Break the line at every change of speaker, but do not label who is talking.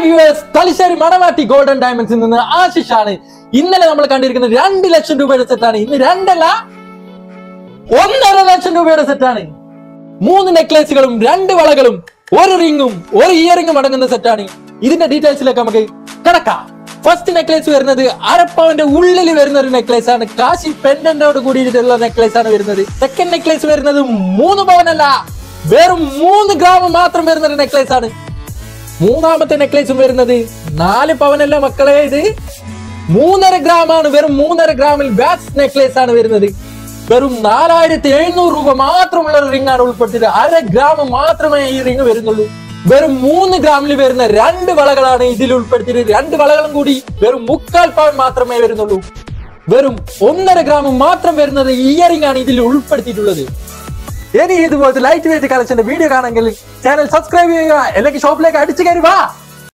viewers Thalassery മണവാട്ടി golden ഡയമണ്ട്സിൽ നിന്ന് ആശിഷ് ആണ് ഇന്നലെ നമ്മൾ കണ്ടിരിക്കുന്നത് രണ്ട് ലക്ഷം രൂപയുടെ സെറ്റാണ് ഇന്ന് രണ്ടല്ല ഒന്നര ലക്ഷം രൂപയുടെ സെറ്റാണ് മൂന്ന് നെക്ലേസുകളും രണ്ട് വളകളും ഒരു റിങ്ങും ഒരു ഇയറിംഗും അടങ്ങുന്ന സെറ്റാണ് ഇതിന്റെ ഡീറ്റെയിൽസിലേക്ക് നമുക്ക് കിടക്കാം ഫസ്റ്റ് നെക്ലേസ് വരുന്നത് അരപ്പവന്റെ ഉള്ളിൽ വരുന്ന ഒരു നെക്ലേസ് ആണ് കാശി പെൻഡന്റോട് കൂടിയിട്ടുള്ള നെക്ലേസ് ആണ് വരുന്നത് സെക്കൻഡ് നെക്ലേസ് വരുന്നത് മൂന്ന് പവനല്ല വെറും മൂന്ന് ഗ്രാം മാത്രം വരുന്ന ഒരു നെക്ലേസ് ആണ് മൂന്നാമത്തെ നെക്ലേസും വരുന്നത് നാല് പവനല്ല മക്കളെ ഇത് മൂന്നര ഗ്രാം ആണ് വെറും മൂന്നര ഗ്രാമിൽ വാക്സ് നെക്ലേസ് ആണ് വരുന്നത് വെറും നാലായിരത്തി എഴുന്നൂറ് രൂപ മാത്രമുള്ള ഒരു റിംഗ് ആണ് ഉൾപ്പെടുത്തിയത് അര ഗ്രാം മാത്രമേ ഈ റിംഗ് വരുന്നുള്ളൂ വെറും മൂന്ന് ഗ്രാമിൽ വരുന്ന രണ്ട് വളകളാണ് ഇതിൽ ഉൾപ്പെടുത്തിയത് രണ്ട് വളകളും കൂടി വെറും മുക്കാൽ പവൻ മാത്രമേ വരുന്നുള്ളൂ വെറും ഒന്നര ഗ്രാം മാത്രം വരുന്നത് ഇയറിംഗ് ആണ് ഇതിൽ ഉൾപ്പെടുത്തിയിട്ടുള്ളത് ഇനി ഇതുപോലത്തെ ലൈറ്റ് വെയിറ്റ് കളക്ഷന്റെ വീഡിയോ കാണാമെങ്കിൽ ചാനൽ സബ്സ്ക്രൈബ് ചെയ്യുക അല്ലെങ്കിൽ ഷോപ്പിലേക്ക് അടിച്ചു കയറി വാ